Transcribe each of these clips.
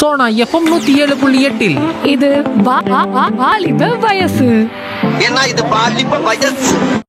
Sona FM நூத்தி ஏழு புள்ளி எட்டில் இது வா- வா- வா- வாலிப வயசு ஏன்னா இது பாலிப்ப வயசு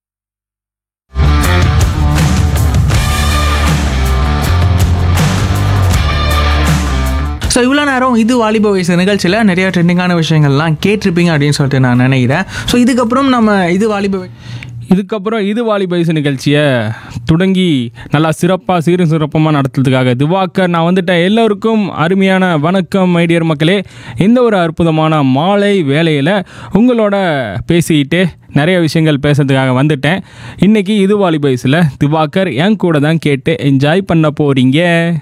ஸோ இவ்வளோ நேரம் இது வாலிப வயசு நிகழ்ச்சியில் நிறைய ட்ரெண்டிங்கான விஷயங்கள்லாம் கேட்டிருப்பீங்க அப்படின்னு சொல்லிட்டு நான் நினைக்கிறேன் ஸோ இதுக்கப்புறம் நம்ம இது வாலிப வய- இதுக்கப்புறம் இது வாலி பைசு நிகழ்ச்சியை தொடங்கி நல்லா சிறப்பாக சீரும் சிறப்பமாக நடத்துறதுக்காக திவாகர் நான் வந்துட்டேன் எல்லோருக்கும் அருமையான வணக்கம் மைடியர் மக்களே இந்த ஒரு அற்புதமான மாலை வேலையில் உங்களோட பேசிக்கிட்டு நிறைய விஷயங்கள் பேசுறதுக்காக வந்துட்டேன் இன்றைக்கி இது வாலி பைஸில் திவாகர் என் கூட தான் கேட்டு என்ஜாய் பண்ண போகிறீங்க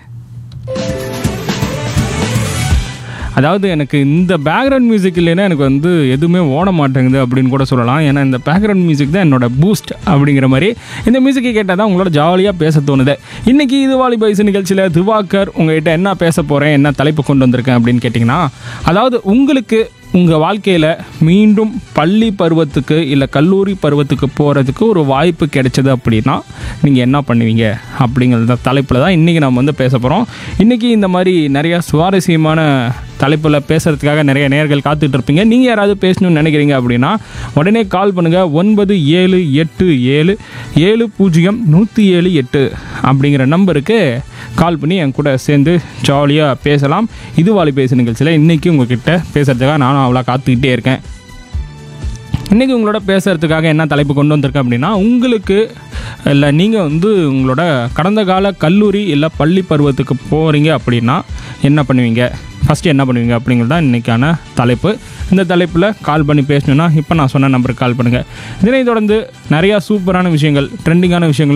அதாவது எனக்கு இந்த பேக்ரவுண்ட் மியூசிக் இல்லைன்னா எனக்கு வந்து எதுவுமே ஓட மாட்டேங்குது அப்படின்னு கூட சொல்லலாம் ஏன்னா இந்த பேக்ரவுண்ட் மியூசிக் தான் என்னோட பூஸ்ட் அப்படிங்கிற மாதிரி இந்த மியூசிக்கை கேட்டால் தான் உங்களோட ஜாலியாக பேச தோணுது இன்றைக்கி இது வாலி பைசு நிகழ்ச்சியில் திவாகர் உங்ககிட்ட என்ன பேச போகிறேன் என்ன தலைப்பு கொண்டு வந்திருக்கேன் அப்படின்னு கேட்டிங்கன்னா அதாவது உங்களுக்கு உங்கள் வாழ்க்கையில் மீண்டும் பள்ளி பருவத்துக்கு இல்லை கல்லூரி பருவத்துக்கு போகிறதுக்கு ஒரு வாய்ப்பு கிடைச்சது அப்படின்னா நீங்கள் என்ன பண்ணுவீங்க அப்படிங்கிற தலைப்பில் தான் இன்றைக்கி நம்ம வந்து பேச போகிறோம் இன்றைக்கி இந்த மாதிரி நிறையா சுவாரஸ்யமான தலைப்பில் பேசுகிறதுக்காக நிறைய நேர்கள் காத்துட்டு இருப்பீங்க நீங்கள் யாராவது பேசணும்னு நினைக்கிறீங்க அப்படின்னா உடனே கால் பண்ணுங்கள் ஒன்பது ஏழு எட்டு ஏழு ஏழு பூஜ்ஜியம் நூற்றி ஏழு எட்டு அப்படிங்கிற நம்பருக்கு கால் பண்ணி என் கூட சேர்ந்து ஜாலியாக பேசலாம் இது வாலி பேசு நிகழ்ச்சியில் இன்றைக்கி உங்ககிட்ட பேசுகிறதுக்காக நானும் அவ்வளோ காத்துக்கிட்டே இருக்கேன் இன்றைக்கி உங்களோட பேசுகிறதுக்காக என்ன தலைப்பு கொண்டு வந்திருக்கேன் அப்படின்னா உங்களுக்கு இல்லை நீங்கள் வந்து உங்களோட கடந்த கால கல்லூரி இல்லை பள்ளி பருவத்துக்கு போகிறீங்க அப்படின்னா என்ன பண்ணுவீங்க ஃபஸ்ட்டு என்ன பண்ணுவீங்க அப்படிங்கிறது தான் இன்றைக்கான தலைப்பு இந்த தலைப்பில் கால் பண்ணி பேசணுன்னா இப்போ நான் சொன்ன நம்பருக்கு கால் பண்ணுங்கள் இதனை தொடர்ந்து நிறையா சூப்பரான விஷயங்கள் ட்ரெண்டிங்கான விஷயங்கள்